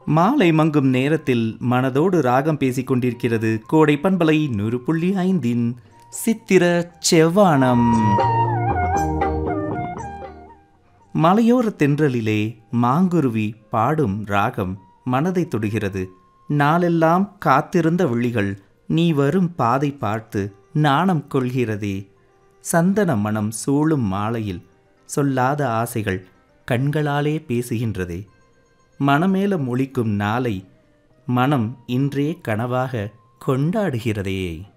மாலை மங்கும் நேரத்தில் மனதோடு ராகம் பேசிக் கொண்டிருக்கிறது கோடை பண்பலை நூறு புள்ளி ஐந்தின் சித்திர செவ்வானம் மலையோர தென்றலிலே மாங்குருவி பாடும் ராகம் மனதை தொடுகிறது நாளெல்லாம் காத்திருந்த விழிகள் நீ வரும் பாதை பார்த்து நாணம் கொள்கிறதே சந்தன மனம் சூழும் மாலையில் சொல்லாத ஆசைகள் கண்களாலே பேசுகின்றதே மனமேல மொழிக்கும் நாளை மனம் இன்றே கனவாக கொண்டாடுகிறதே